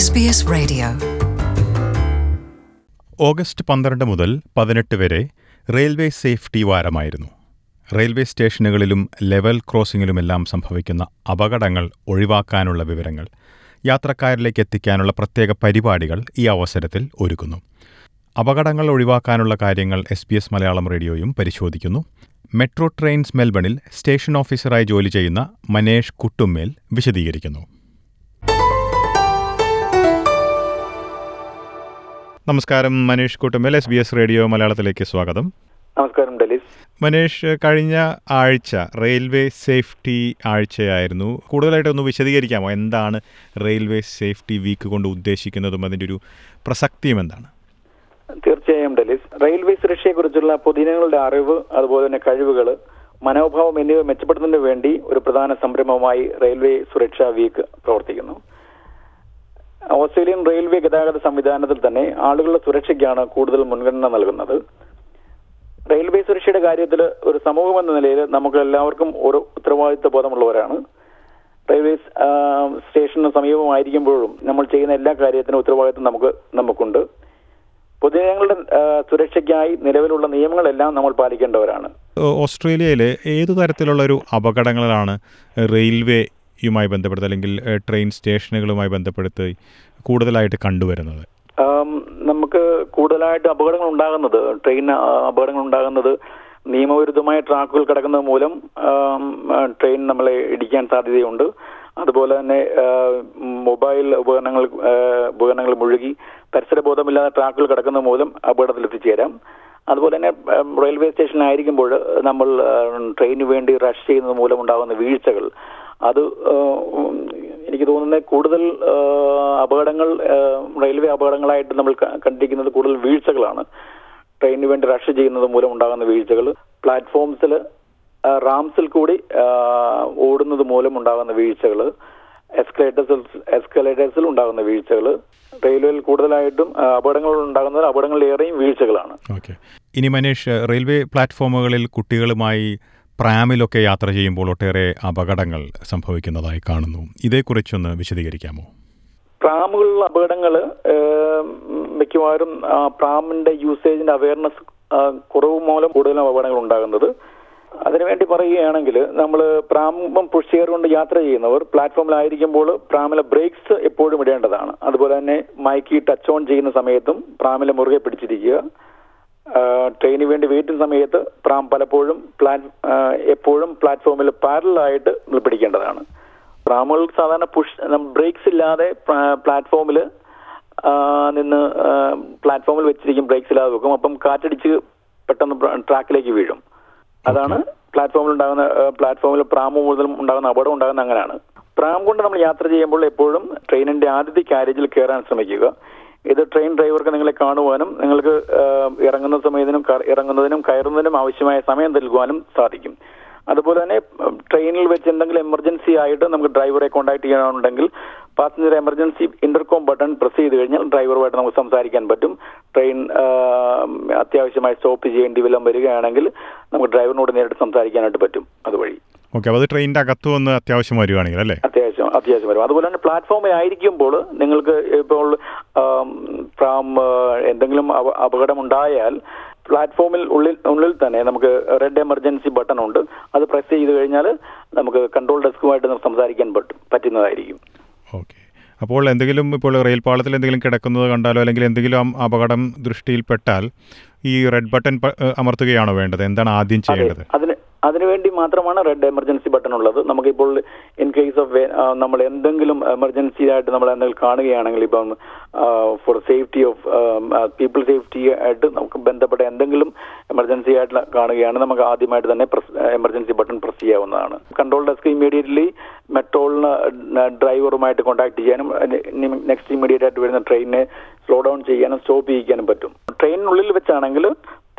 SBS Radio. August പന്ത്രണ്ട് മുതൽ പതിനെട്ട് വരെ റെയിൽവേ സേഫ്റ്റി വാരമായിരുന്നു റെയിൽവേ സ്റ്റേഷനുകളിലും ലെവൽ ക്രോസിംഗിലുമെല്ലാം സംഭവിക്കുന്ന അപകടങ്ങൾ ഒഴിവാക്കാനുള്ള വിവരങ്ങൾ യാത്രക്കാരിലേക്ക് എത്തിക്കാനുള്ള പ്രത്യേക പരിപാടികൾ ഈ അവസരത്തിൽ ഒരുക്കുന്നു അപകടങ്ങൾ ഒഴിവാക്കാനുള്ള കാര്യങ്ങൾ എസ് ബി എസ് മലയാളം റേഡിയോയും പരിശോധിക്കുന്നു മെട്രോ ട്രെയിൻസ് മെൽബണിൽ സ്റ്റേഷൻ ഓഫീസറായി ജോലി ചെയ്യുന്ന മനേഷ് കുട്ടുമ്മേൽ വിശദീകരിക്കുന്നു നമസ്കാരം Maneesh Kuttumel S B S radio മലയാളത്തിലേക്ക് സ്വാഗതം നമസ്കാരം ഡെലിസ് മനീഷ് കഴിഞ്ഞ ആഴ്ച റെയിൽവേ സേഫ്റ്റി ആഴ്ചയായിരുന്നു കൂടുതലായിട്ട് ഒന്ന് വിശദീകരിക്കാമോ എന്താണ് റെയിൽവേ സേഫ്റ്റി വീക്ക് കൊണ്ട് ഉദ്ദേശിക്കുന്നതും അതിൻ്റെ ഒരു പ്രസക്തിയും എന്താണ് തീർച്ചയായും ഡെലിസ് റെയിൽവേ സുരക്ഷയെക്കുറിച്ചുള്ള പൊതുജനങ്ങളുടെ അറിവ് അതുപോലെ തന്നെ കഴിവുകൾ മനോഭാവം എന്നിവ മെച്ചപ്പെടുത്തുന്നതിന് വേണ്ടി ഒരു പ്രധാന സംരംഭമായി റെയിൽവേ സുരക്ഷാ വീക്ക് പ്രവർത്തിക്കുന്നു ഓസ്ട്രേലിയൻ റെയിൽവേ ഗതാഗത സംവിധാനത്തിൽ തന്നെ ആളുകളുടെ സുരക്ഷയ്ക്കാണ് കൂടുതൽ മുൻഗണന നൽകുന്നത് റെയിൽവേ സുരക്ഷയുടെ കാര്യത്തിൽ ഒരു സമൂഹം എന്ന നിലയിൽ നമുക്ക് എല്ലാവർക്കും ഒരു ഉത്തരവാദിത്വ ബോധമുള്ളവരാണ് റെയിൽവേ ആ, സ്റ്റേഷന് സമീപമായിരിക്കുമ്പോഴും നമ്മൾ ചെയ്യുന്ന എല്ലാ കാര്യത്തിനും ഉത്തരവാദിത്വം നമുക്ക് നമുക്കുണ്ട് പൊതുജനങ്ങളുടെ ആ, സുരക്ഷയ്ക്കായി നിലവിലുള്ള നിയമങ്ങളെല്ലാം നമ്മൾ പാലിക്കേണ്ടവരാണ് ഓ- ഓസ്ട്രേലിയയിൽ ഏതു തരത്തിലുള്ള ഒരു അപകടങ്ങളാണ് റെയിൽവേയുമായി ബന്ധപ്പെടുത്തി അല്ലെങ്കിൽ ഏഹ്, ട്രെയിൻ സ്റ്റേഷനുകളുമായി ബന്ധപ്പെടുത്തി കൂടുതലായിട്ട് കണ്ടുവരുന്നത് ആം, നമുക്ക് കൂടുതലായിട്ട് അപകടങ്ങൾ ഉണ്ടാകുന്നത് ട്രെയിൻ ആ, അപകടങ്ങൾ ഉണ്ടാകുന്നത് നിയമവിരുദ്ധമായ ട്രാക്കുകൾ കിടക്കുന്നത് മൂലം ആം, ആ, ട്രെയിൻ നമ്മളെ ഇടിക്കാൻ സാധ്യതയുണ്ട് അതുപോലെ തന്നെ ആ, മൊബൈൽ ഉപകരണങ്ങൾ ആ, ഉപകരണങ്ങൾ മുഴുകി പരിസരബോധമില്ലാതെ ട്രാക്കുകൾ കിടക്കുന്നത് മൂലം അപകടത്തിൽ എത്തിച്ചേരാം അതുപോലെ തന്നെ ആം, റെയിൽവേ സ്റ്റേഷനിലായിരിക്കുമ്പോൾ നമ്മൾ ആ, ട്രെയിനിന് വേണ്ടി റഷ് ചെയ്യുന്നത് മൂലം ഉണ്ടാകുന്ന വീഴ്ചകൾ അത് ആ, ഉം, എനിക്ക് തോന്നുന്നത് കൂടുതൽ ആ, അപകടങ്ങൾ ആ, റെയിൽവേ അപകടങ്ങളായിട്ട് നമ്മൾ ക- കണ്ടിരിക്കുന്നത് കൂടുതൽ വീഴ്ചകളാണ് ട്രെയിനിന് വേണ്ടി റഷ് ചെയ്യുന്നത് മൂലം ഉണ്ടാകുന്ന വീഴ്ചകൾ പ്ലാറ്റ്ഫോംസിൽ റാംസിൽ കൂടി ആ, ഓടുന്നത് മൂലം ഉണ്ടാകുന്ന വീഴ്ചകൾ എസ്കലേറ്റേഴ്സിൽ എസ്കലേറ്റേഴ്സിൽ ഉണ്ടാകുന്ന വീഴ്ചകൾ റെയിൽവേയിൽ കൂടുതലായിട്ടും ആ, അപകടങ്ങൾ ഉണ്ടാകുന്നത് അപകടങ്ങളിലേറെയും വീഴ്ചകളാണ് ഓക്കെ ഇനി മനീഷ് റെയിൽവേ പ്ലാറ്റ്ഫോമുകളിൽ കുട്ടികളുമായി പ്രാമിലൊക്കെ യാത്ര ചെയ്യുമ്പോൾ ഒട്ടേറെ അപകടങ്ങൾ സംഭവിക്കുന്നതായി കാണുന്നു ഇതേക്കുറിച്ചൊന്ന് വിശദീകരിക്കാമോ പ്രാമുകളിലുള്ള അപകടങ്ങൾ മിക്കവാറും ആ, പ്രാമിന്റെ യൂസേജിന്റെ അവയർനെസ് കുറവ് മൂലം കൂടുതലും അപകടങ്ങൾ ഉണ്ടാകുന്നത് അതിനുവേണ്ടി പറയുകയാണെങ്കിൽ നമ്മൾ പ്രാമം പുഷ് ചെയർ കൊണ്ട് യാത്ര ചെയ്യുന്നവർ പ്ലാറ്റ്ഫോമിലായിരിക്കുമ്പോൾ പ്രാമിലെ ബ്രേക്സ് എപ്പോഴും ഇടേണ്ടതാണ് അതുപോലെ തന്നെ മൈക്കി ടച്ച് ഓൺ ചെയ്യുന്ന സമയത്തും പ്രാമിലെ മുറുകെ പിടിച്ചിരിക്കുക ട്രെയിനിന് വേണ്ടി വെയിറ്റിംഗ് സമയത്ത് പ്രാം പലപ്പോഴും പ്ലാറ്റ് ആ, എപ്പോഴും പ്ലാറ്റ്ഫോമിൽ പാരലായിട്ട് പിടിക്കേണ്ടതാണ് പ്രാമുകൾ സാധാരണ പുഷ് ബ്രേക്സ് ഇല്ലാതെ പ്ലാറ്റ്ഫോമിൽ നിന്ന് പ്ലാറ്റ്ഫോമിൽ വെച്ചിരിക്കും ബ്രേക്സ് ഇല്ലാതെ വെക്കും അപ്പം കാറ്റടിച്ച് പെട്ടെന്ന് ട്രാക്കിലേക്ക് വീഴും അതാണ് പ്ലാറ്റ്ഫോമിൽ ഉണ്ടാകുന്ന പ്ലാറ്റ്ഫോമിൽ പ്രാമ് മുതൽ ഉണ്ടാകുന്ന അപകടം ഉണ്ടാകുന്ന അങ്ങനെയാണ് പ്രാം കൊണ്ട് നമ്മൾ യാത്ര ചെയ്യുമ്പോൾ എപ്പോഴും ട്രെയിനിന്റെ ആദ്യത്തെ കാരേജിൽ കയറാൻ ശ്രമിക്കുക ഇത് ട്രെയിൻ ഡ്രൈവർക്ക് നിങ്ങളെ കാണുവാനും നിങ്ങൾക്ക് ആ, ഇറങ്ങുന്ന സമയത്തിനും ക- ഇറങ്ങുന്നതിനും കയറുന്നതിനും ആവശ്യമായ സമയം നൽകുവാനും സാധിക്കും അതുപോലെ തന്നെ ഉം, ട്രെയിനിൽ വെച്ച് എന്തെങ്കിലും എമർജൻസി ആയിട്ട് നമുക്ക് ഡ്രൈവറെ കോൺടാക്ട് ചെയ്യാനുണ്ടെങ്കിൽ passenger emergency intercom button press ചെയ്ത് കഴിഞ്ഞാൽ ഡ്രൈവറുമായിട്ട് നമുക്ക് സംസാരിക്കാൻ പറ്റും ട്രെയിൻ ആ, അത്യാവശ്യമായി സ്റ്റോപ്പ് ചെയ്യേണ്ടി വല്ലതും വരികയാണെങ്കിൽ നമുക്ക് ഡ്രൈവറിനോട് നേരിട്ട് സംസാരിക്കാനായിട്ട് പറ്റും അതുവഴി ഓക്കെ അപ്പോൾ അത് ട്രെയിനിൻ്റെ അകത്ത് വന്ന് അത്യാവശ്യം വരികയാണെങ്കിൽ അല്ലേ അത്യാവശ്യം അത്യാവശ്യം വരും അതുപോലെ തന്നെ പ്ലാറ്റ്ഫോമിൽ ആയിരിക്കുമ്പോൾ നിങ്ങൾക്ക് ഇപ്പോൾ ആം, ഫ്രം ആ, എന്തെങ്കിലും അപ- അപകടമുണ്ടായാൽ പ്ലാറ്റ്ഫോമിൽ ഉള്ളിൽ ഉള്ളിൽ തന്നെ നമുക്ക് റെഡ് എമർജൻസി ബട്ടൺ ഉണ്ട് അത് പ്രസ് ചെയ്ത് കഴിഞ്ഞാൽ നമുക്ക് കൺട്രോൾ ഡെസ്കുമായിട്ട് നമുക്ക് സംസാരിക്കാൻ പറ്റും പറ്റുന്നതായിരിക്കും ഓക്കെ അപ്പോൾ എന്തെങ്കിലും ഇപ്പോൾ റെയിൽ പാളത്തിൽ എന്തെങ്കിലും കിടക്കുന്നത് കണ്ടാലോ അല്ലെങ്കിൽ എന്തെങ്കിലും അം- അപകടം ദൃഷ്ടിയിൽപ്പെട്ടാൽ ഈ റെഡ് ബട്ടൺ പ- ഏഹ് അമർത്തുകയാണോ വേണ്ടത് എന്താണ് ആദ്യം അതെ ചെയ്യേണ്ടത് അതിന് അതിനുവേണ്ടി മാത്രമാണ് റെഡ് എമർജൻസി ബട്ടൺ ഉള്ളത് നമുക്കിപ്പോൾ ഇൻ കേസ് ഓഫ് നമ്മൾ എന്തെങ്കിലും എമർജൻസി ആയിട്ട് നമ്മൾ എന്തെങ്കിലും കാണുകയാണെങ്കിൽ ഇപ്പം for safety of people safety ആയിട്ട് നമുക്ക് ബന്ധപ്പെട്ട എന്തെങ്കിലും എമർജൻസി ആയിട്ട് കാണുകയാണ് നമുക്ക് ആദ്യമായിട്ട് തന്നെ എമർജൻസി ബട്ടൺ പ്രസ് ചെയ്യാവുന്നതാണ് കൺട്രോൾ ഡെസ്ക് ഇമീഡിയറ്റ്ലി മെട്രോളിന് ഡ്രൈവറുമായിട്ട് കോൺടാക്ട് ചെയ്യാനും നെക്സ്റ്റ് ഇമീഡിയറ്റ് ആയിട്ട് വരുന്ന ട്രെയിനിനെ സ്ലോ ഡൗൺ ചെയ്യാനും സ്റ്റോപ്പ് ചെയ്യിക്കാനും പറ്റും ട്രെയിനിനുള്ളിൽ വെച്ചാണെങ്കിൽ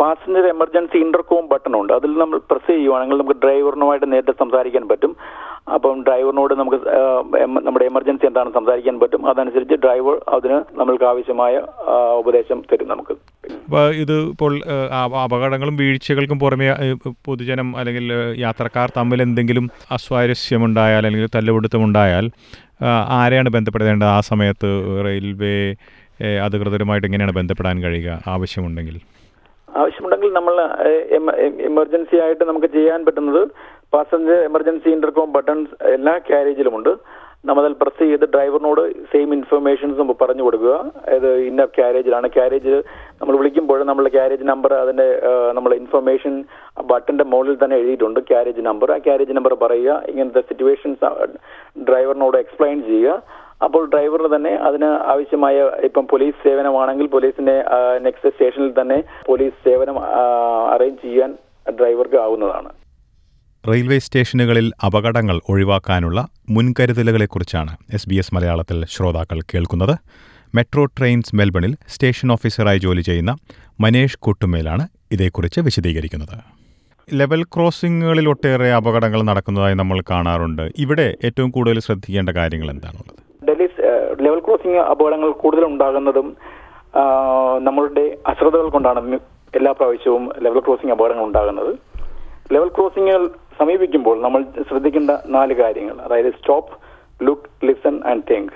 പാസഞ്ചർ എമർജൻസി ഇന്റർകോം ബട്ടൺ ഉണ്ട് അതിൽ നമ്മൾ പ്രസ് ചെയ്യുവാണെങ്കിൽ നമുക്ക് ഡ്രൈവറിനുമായിട്ട് നേരിട്ട് സംസാരിക്കാൻ പറ്റും അപ്പം ഡ്രൈവറിനോട് നമുക്ക് ആ, എം- നമ്മുടെ എമർജൻസി എന്താണെന്ന് സംസാരിക്കാൻ പറ്റും അതനുസരിച്ച് ഡ്രൈവർ അതിന് നമ്മൾക്ക് ആവശ്യമായ ആ, ഉപദേശം തരും നമുക്ക് അപ്പോൾ ഇത് ഇപ്പോൾ ഏഹ്, അപ- അപകടങ്ങളും വീഴ്ചകൾക്കും പുറമെ ഏഹ്, പൊതുജനം അല്ലെങ്കിൽ ഏഹ്, യാത്രക്കാർ തമ്മിൽ എന്തെങ്കിലും അസ്വാരസ്യമുണ്ടായാൽ അല്ലെങ്കിൽ തല്ലുപിടുത്തമുണ്ടായാൽ ആ, ആരെയാണ് ബന്ധപ്പെടേണ്ടത് ആ സമയത്ത് റെയിൽവേ ഏഹ്, അധികൃതരുമായിട്ട് എങ്ങനെയാണ് ബന്ധപ്പെടാൻ കഴിയുക ആവശ്യമുണ്ടെങ്കിൽ ആവശ്യമുണ്ടെങ്കിൽ നമ്മൾ എമർജൻസി ആയിട്ട് നമുക്ക് ചെയ്യാൻ പറ്റുന്നത് പാസഞ്ചർ എമർജൻസി ഇന്റർകോം ബട്ടൺസ് എല്ലാ ക്യാരേജിലുമുണ്ട് നമ്മളതിൽ പ്രസ് ചെയ്ത് ഡ്രൈവറിനോട് സെയിം ഇൻഫർമേഷൻസ് പറഞ്ഞു കൊടുക്കുക ഇത് ഇന്ന ക്യാരേജിലാണ് ക്യാരേജ് നമ്മൾ വിളിക്കുമ്പോൾ നമ്മളുടെ ക്യാരേജ് നമ്പർ അതിന്റെ നമ്മളെ ഇൻഫർമേഷൻ ബട്ടന്റെ മുകളിൽ തന്നെ എഴുതിയിട്ടുണ്ട് ക്യാരേജ് നമ്പർ ആ ക്യാരേജ് നമ്പർ പറയുക ഇങ്ങനത്തെ സിറ്റുവേഷൻസ് ഡ്രൈവറിനോട് എക്സ്പ്ലെയിൻ ചെയ്യുക അപ്പോൾ ഡ്രൈവറിന് തന്നെ അതിന് ആവശ്യമായ ഇപ്പം പോലീസ് സേവനമാണെങ്കിൽ പോലീസിന്റെ നെക്സ്റ്റ് സ്റ്റേഷനിൽ തന്നെ പോലീസ് സേവനം അറേഞ്ച് ചെയ്യാൻ ഡ്രൈവർക്ക് ആവുന്നതാണ് റെയിൽവേ സ്റ്റേഷനുകളിൽ അപകടങ്ങൾ ഒഴിവാക്കാനുള്ള മുൻകരുതലുകളെക്കുറിച്ചാണ് എസ് ബി എസ് മലയാളത്തിൽ ശ്രോതാക്കൾ കേൾക്കുന്നത് മെട്രോ ട്രെയിൻസ് മെൽബണിൽ സ്റ്റേഷൻ ഓഫീസറായി ജോലി ചെയ്യുന്ന മനേഷ് കൊട്ടുമേലാണ് ഇതേക്കുറിച്ച് വിശദീകരിക്കുന്നത് ലെവൽ ക്രോസിങ്ങുകളിൽ ഒട്ടേറെ അപകടങ്ങൾ നടക്കുന്നതായി നമ്മൾ കാണാറുണ്ട് ഇവിടെ ഏറ്റവും കൂടുതൽ ശ്രദ്ധിക്കേണ്ട കാര്യങ്ങൾ എന്താണുള്ളത് ഡൽഹി ലെവൽ ക്രോസിംഗ് അപകടങ്ങൾ കൂടുതൽ ഉണ്ടാകുന്നതും ആ, നമ്മളുടെ അശ്രദ്ധകൾ കൊണ്ടാണ് മി- എല്ലാ പ്രാവശ്യവും ലെവൽ ക്രോസിംഗ് അപകടങ്ങൾ ഉണ്ടാകുന്നത് ലെവൽ ക്രോസിംഗുകൾ സമീപിക്കുമ്പോൾ നമ്മൾ ശ്രദ്ധിക്കേണ്ട നാല് കാര്യങ്ങൾ അതായത് stop look listen and think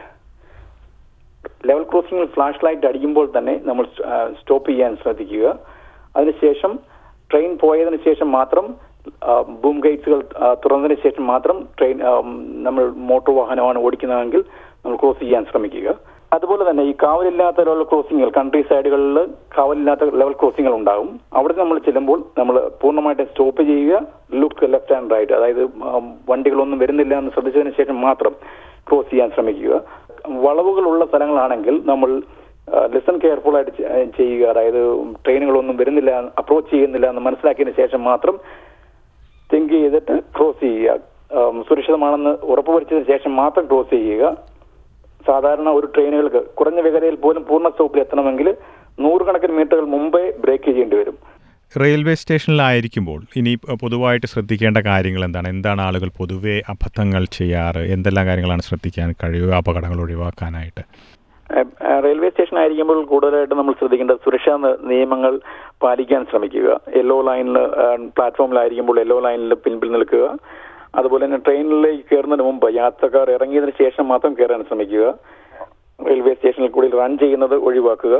level ക്രോസിംഗിൽ ഫ്ലാഷ് ലൈറ്റ് അടിക്കുമ്പോൾ തന്നെ നമ്മൾ സ്റ്റോപ്പ് ചെയ്യാൻ ശ്രദ്ധിക്കുക അതിനുശേഷം ട്രെയിൻ പോയതിനു ശേഷം മാത്രം ബൂം ഗേറ്റ്സുകൾ തുറന്നതിന് ശേഷം മാത്രം ട്രെയിൻ ആ, ഉം, നമ്മൾ മോട്ടോർ വാഹനമാണ് ഓടിക്കുന്നതെങ്കിൽ നമ്മൾ ക്രോസ് ചെയ്യാൻ ശ്രമിക്കുക അതുപോലെ തന്നെ ഈ കാവലില്ലാത്ത ലെവൽ ക്രോസിംഗുകൾ കൺട്രി സൈഡുകളിൽ കാവലില്ലാത്ത ലെവൽ ക്രോസിംഗുകൾ ഉണ്ടാകും അവിടെ നമ്മൾ ചെല്ലുമ്പോൾ നമ്മൾ പൂർണ്ണമായിട്ട് സ്റ്റോപ്പ് ചെയ്യുക ലുക്ക് ലെഫ്റ്റ് ആൻഡ് റൈറ്റ് അതായത് ആ, വണ്ടികളൊന്നും വരുന്നില്ല എന്ന് ശ്രദ്ധിച്ചതിന് ശേഷം മാത്രം ക്രോസ് ചെയ്യാൻ ശ്രമിക്കുക വളവുകളുള്ള സ്ഥലങ്ങളാണെങ്കിൽ നമ്മൾ ലിസൺ കെയർഫുൾ ആയിട്ട് ചെ- ഏഹ് ചെയ്യുക അതായത് ട്രെയിനുകളൊന്നും വരുന്നില്ല അപ്രോച്ച് ചെയ്യുന്നില്ല എന്ന് മനസ്സിലാക്കിയതിന് ശേഷം മാത്രം തിങ്ക് ചെയ്തിട്ട് ക്രോസ് ചെയ്യുക ഉം, സുരക്ഷിതമാണെന്ന് ഉറപ്പുവരുത്തിയതിനു ശേഷം മാത്രം ക്രോസ് ചെയ്യുക സാധാരണ ഒരു ട്രെയിനുകൾക്ക് കുറഞ്ഞ വേഗതയിൽ പോലും പൂർണ്ണ സ്റ്റോപ്പിൽ എത്തണമെങ്കിൽ നൂറുകണക്കിന് മീറ്ററുകൾ മുമ്പേ ബ്രേക്ക് ചെയ്യേണ്ടി വരും റെയിൽവേ സ്റ്റേഷനിലായിരിക്കുമ്പോൾ ഇനി പൊതുവായിട്ട് ശ്രദ്ധിക്കേണ്ട കാര്യങ്ങൾ എന്താണ് എന്താണ് ആളുകൾ പൊതുവെ അബദ്ധങ്ങൾ ചെയ്യാറ് എന്തെല്ലാം കാര്യങ്ങളാണ് ശ്രദ്ധിക്കാൻ കഴിയുക അപകടങ്ങൾ ഒഴിവാക്കാനായിട്ട് ഏഹ്, ഏഹ്, റെയിൽവേ സ്റ്റേഷൻ ആയിരിക്കുമ്പോൾ കൂടുതലായിട്ട് നമ്മൾ ശ്രദ്ധിക്കേണ്ടത് സുരക്ഷാ ന- നിയമങ്ങൾ പാലിക്കാൻ ശ്രമിക്കുക യെല്ലോ ലൈനിൽ പ്ലാറ്റ്ഫോമിലായിരിക്കുമ്പോൾ യെല്ലോ ലൈനിൽ പിൻപിൽ നിൽക്കുക അതുപോലെ തന്നെ ട്രെയിനിലേക്ക് കയറുന്നതിന് മുമ്പ് യാത്രക്കാർ ഇറങ്ങിയതിനു ശേഷം മാത്രം കയറാൻ ശ്രമിക്കുക റെയിൽവേ സ്റ്റേഷനിൽ കൂടി റൺ ചെയ്യുന്നത് ഒഴിവാക്കുക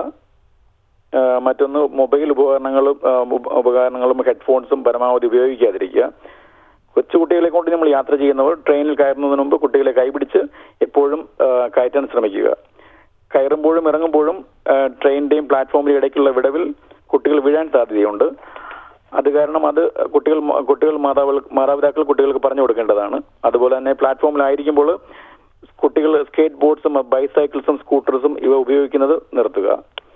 ഏഹ്, മറ്റൊന്ന് മൊബൈൽ ഉപകരണങ്ങളും ഏഹ്, ഉപ- ഉപകരണങ്ങളും ഹെഡ്ഫോൺസും പരമാവധി ഉപയോഗിക്കാതിരിക്കുക കൊച്ചുകുട്ടികളെ കൊണ്ട് നമ്മൾ യാത്ര ചെയ്യുന്നവർ ട്രെയിനിൽ കയറുന്നതിന് മുമ്പ് കുട്ടികളെ കൈപിടിച്ച് എപ്പോഴും ഏഹ്, കയറ്റാൻ ശ്രമിക്കുക കയറുമ്പോഴും ഇറങ്ങുമ്പോഴും ഏഹ്, ട്രെയിനിന്റെയും പ്ലാറ്റ്ഫോമിന്റെയും ഇടയ്ക്കുള്ള വിടവിൽ കുട്ടികൾ വീഴാൻ സാധ്യതയുണ്ട് അത് കാരണം അത് കുട്ടികൾ കുട്ടികൾ മാതാപിതാക്കൾ മാതാപിതാക്കൾ കുട്ടികൾക്ക് പറഞ്ഞു കൊടുക്കേണ്ടതാണ് അതുപോലെ തന്നെ പ്ലാറ്റ്ഫോമിലായിരിക്കുമ്പോൾ കുട്ടികൾ സ്കേറ്റ് ബോർഡ്സും ബൈസൈക്കിൾസും സ്കൂട്ടേഴ്സും ഇവ ഉപയോഗിക്കുന്നത് നിർത്തുക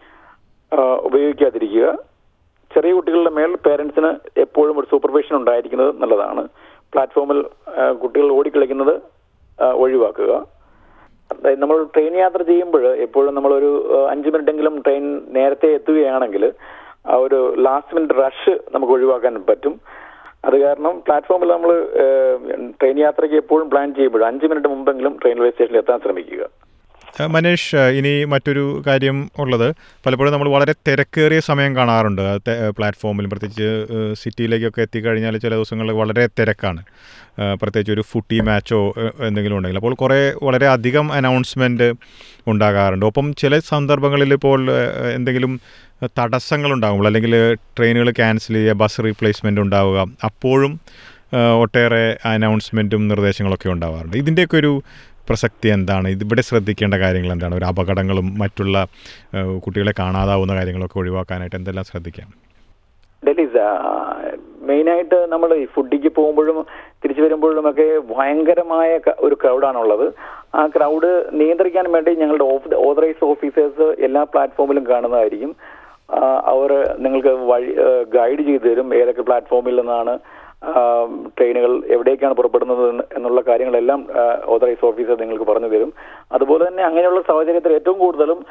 ആഹ് ഉപയോഗിക്കാതിരിക്കുക ചെറിയ കുട്ടികളുടെ മേൽ പേരൻസിന് എപ്പോഴും ഒരു സൂപ്പർവിഷൻ ഉണ്ടായിരിക്കുന്നത് നല്ലതാണ് പ്ലാറ്റ്ഫോമിൽ ആഹ് കുട്ടികൾ ഓടിക്കളിക്കുന്നത് ആഹ് ഒഴിവാക്കുക അതായത് നമ്മൾ ട്രെയിൻ യാത്ര ചെയ്യുമ്പോൾ എപ്പോഴും നമ്മളൊരു ആഹ് അഞ്ച് മിനിറ്റെങ്കിലും ട്രെയിൻ നേരത്തെ എത്തുകയാണെങ്കിൽ ആ ഒരു ലാസ്റ്റ് മിനിറ്റ് റഷ് നമുക്ക് ഒഴിവാക്കാൻ പറ്റും അത് കാരണം പ്ലാറ്റ്ഫോമിൽ നമ്മൾ ട്രെയിൻ യാത്രയ്ക്ക് എപ്പോഴും പ്ലാൻ ചെയ്യുമ്പോൾ അഞ്ച് മിനിറ്റ് മുമ്പെങ്കിലും റെയിൽവേ സ്റ്റേഷനിൽ എത്താൻ ശ്രമിക്കുക ഏഹ് മനീഷ് ഏഹ് ഇനി മറ്റൊരു കാര്യം ഉള്ളത് പലപ്പോഴും നമ്മൾ വളരെ തിരക്കേറിയ സമയം കാണാറുണ്ട് ആ തെ- ഏഹ് പ്ലാറ്റ്ഫോമിൽ പ്രത്യേകിച്ച് ഏഹ് സിറ്റിയിലേക്കൊക്കെ എത്തിക്കഴിഞ്ഞാൽ ചില ദിവസങ്ങളിൽ വളരെ തിരക്കാണ് ഏഹ് പ്രത്യേകിച്ച് ഒരു ഫുട്ടി മാച്ചോ ഏഹ് എന്തെങ്കിലും ഉണ്ടെങ്കിൽ അപ്പോൾ കുറേ വളരെ അധികം അനൗൺസ്മെൻറ്റ് ഉണ്ടാകാറുണ്ട് ഒപ്പം ചില സന്ദർഭങ്ങളിൽ ഇപ്പോൾ ഏഹ് എന്തെങ്കിലും തടസ്സങ്ങൾ ഉണ്ടാകുമ്പോൾ അല്ലെങ്കിൽ ട്രെയിനുകൾ ക്യാൻസൽ ചെയ്യുക ബസ് റീപ്ലേസ്മെൻ്റ് ഉണ്ടാവുക അപ്പോഴും ഏഹ് ഒട്ടേറെ അനൗൺസ്മെൻറ്റും നിർദ്ദേശങ്ങളൊക്കെ ഉണ്ടാവാറുണ്ട് ഇതിൻ്റെയൊക്കെ ഒരു പ്രസക്തി എന്താണ് ഇതിവിടെ ശ്രദ്ധിക്കേണ്ട കാര്യങ്ങൾ എന്താണ് ഒരു അപകടങ്ങളും മറ്റുള്ള ഏഹ് കുട്ടികളെ കാണാതാവുന്ന കാര്യങ്ങളൊക്കെ ഒഴിവാക്കാനായിട്ട് എന്തെല്ലാം ശ്രദ്ധിക്കാം ഡൽഹി മെയിനായിട്ട് നമ്മൾ ഈ ഫുഡിക്ക് പോകുമ്പോഴും തിരിച്ചു വരുമ്പോഴും ഒക്കെ ഭയങ്കരമായ ക- ഒരു ക്രൗഡാണുള്ളത് ആ ക്രൗഡ് നിയന്ത്രിക്കാൻ വേണ്ടി ഞങ്ങളുടെ ഓതറൈസ് ഓഫീസേഴ്സ് എല്ലാ പ്ലാറ്റ്ഫോമിലും കാണുന്നതായിരിക്കും ആ, അവർ നിങ്ങൾക്ക് വഴി ഗൈഡ് ചെയ്തു തരും ഏതൊക്കെ പ്ലാറ്റ്ഫോമിൽ നിന്നാണ് ആ, ട്രെയിനുകൾ എവിടേക്കാണ് പുറപ്പെടുന്നത് എന്ന് എന്നുള്ള കാര്യങ്ങളെല്ലാം ഓതറൈസ് ഓഫീസർ നിങ്ങൾക്ക് പറഞ്ഞു തരും അതുപോലെ തന്നെ അങ്ങനെയുള്ള സാഹചര്യത്തിൽ ഏറ്റവും കൂടുതലും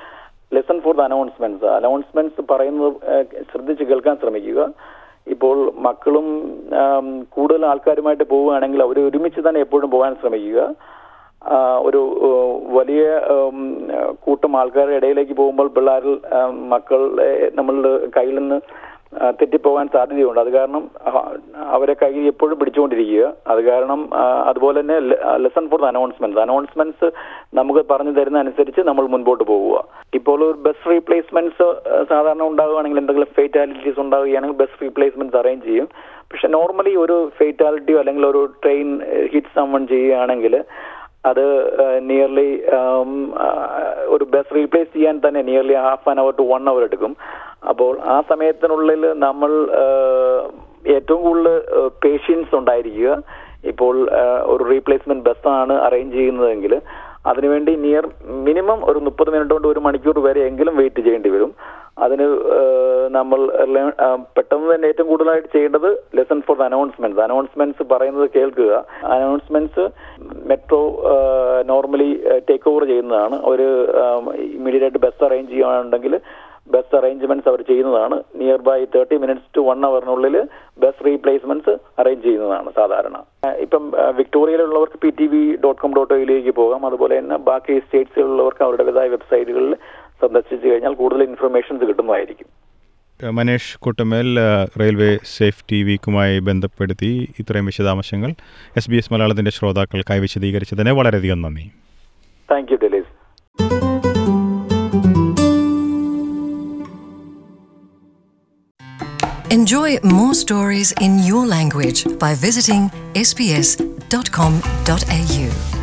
listen for the announcements announcements പറയുന്നത് ഏഹ്, ശ്രദ്ധിച്ച് കേൾക്കാൻ ശ്രമിക്കുക ഇപ്പോൾ മക്കളും ആം, കൂടുതൽ ആൾക്കാരുമായിട്ട് പോവുകയാണെങ്കിൽ അവർ ഒരുമിച്ച് തന്നെ എപ്പോഴും പോകാൻ ശ്രമിക്കുക ആ, ഒരു ഏഹ്, വലിയ ഉം, കൂട്ടം ആൾക്കാരുടെ ഇടയിലേക്ക് പോകുമ്പോൾ പിള്ളേരിൽ ആം, മക്കളെ നമ്മളുടെ കയ്യിൽ നിന്ന് ആ, തെറ്റിപ്പോകാൻ സാധ്യതയുണ്ട് അത് കാരണം ആ, അവരെ കയ്യിൽ എപ്പോഴും പിടിച്ചുകൊണ്ടിരിക്കുക അത് കാരണം ആ, അതുപോലെ തന്നെ listen for the announcements announcements നമുക്ക് പറഞ്ഞു തരുന്ന അനുസരിച്ച് നമ്മൾ മുൻപോട്ട് പോവുക ഇപ്പോൾ ഒരു ബസ് റീപ്ലേസ്മെന്റ്സ് സാധാരണ ഉണ്ടാവുകയാണെങ്കിൽ എന്തെങ്കിലും ഫേറ്റാലിറ്റീസ് ഉണ്ടാവുകയാണെങ്കിൽ ബസ് റീപ്ലേസ്മെന്റ്സ് അറേഞ്ച് ചെയ്യും പക്ഷെ നോർമലി ഒരു ഫേറ്റാലിറ്റിയോ അല്ലെങ്കിൽ ഒരു ട്രെയിൻ ഹിറ്റ് സമ്മൺ ചെയ്യുകയാണെങ്കിൽ അത് നിയർലി ഒരു ബസ് റീപ്ലേസ് ചെയ്യാൻ തന്നെ nearly half an hour to one hour എടുക്കും അപ്പോൾ ആ സമയത്തിനുള്ളിൽ നമ്മൾ ആ, ഏറ്റവും കൂടുതൽ പേഷ്യൻസ് ഉണ്ടായിരിക്കുക ഇപ്പോൾ ആ, ഒരു റീപ്ലേസ്മെന്റ് ബസ്സാണ് അറേഞ്ച് ചെയ്യുന്നതെങ്കിൽ അതിനുവേണ്ടി നിയർ മിനിമം ഒരു മുപ്പത് മിനിറ്റ് കൊണ്ട് ഒരു മണിക്കൂർ വരെ എങ്കിലും വെയിറ്റ് ചെയ്യേണ്ടി വരും അതിന് ആ, നമ്മൾ ലേ- ആ, പെട്ടെന്ന് തന്നെ ഏറ്റവും കൂടുതലായിട്ട് ചെയ്യേണ്ടത് listen for the announcements announcements പറയുന്നത് കേൾക്കുക announcements metro normally take over ചെയ്യുന്നതാണ് ഒരു ഇമ്മീഡിയറ്റ് ആയിട്ട് ബസ് അറേഞ്ച് ചെയ്യുകയാണെങ്കിൽ ബസ് അറേഞ്ച്മെന്റ്സ് അവർ ചെയ്യുന്നതാണ് near by thirty minutes to one അവറിനുള്ളിൽ ബസ് റീപ്ലേസ്മെന്റ്സ് അറേഞ്ച് ചെയ്യുന്നതാണ് സാധാരണ ആ, ഇപ്പം ആ, വിക്ടോറിയയിലുള്ളവർക്ക് P T V dot com dot ഒയിലേക്ക് പോകാം അതുപോലെ തന്നെ ബാക്കി സ്റ്റേറ്റ്സിലുള്ളവർക്ക് അവരുടേതായ വെബ്സൈറ്റുകളിൽ സന്ദർശിച്ചു കഴിഞ്ഞാൽ കൂടുതൽ ഇൻഫർമേഷൻസ് കിട്ടുന്നതായിരിക്കും ഏഹ് മനേഷ് കുട്ടമേൽ ഏഹ് റെയിൽവേ സേഫ്റ്റി വീക്കുമായി ബന്ധപ്പെടുത്തി ഇത്രയും വിശദാംശങ്ങൾ എസ് ബി എസ് മലയാളത്തിൻ്റെ ശ്രോതാക്കൾക്കായി വിശദീകരിച്ചതിന് വളരെയധികം നന്ദി താങ്ക് യു ഡെലീസ് Enjoy more stories in your language by visiting sbs.com.au.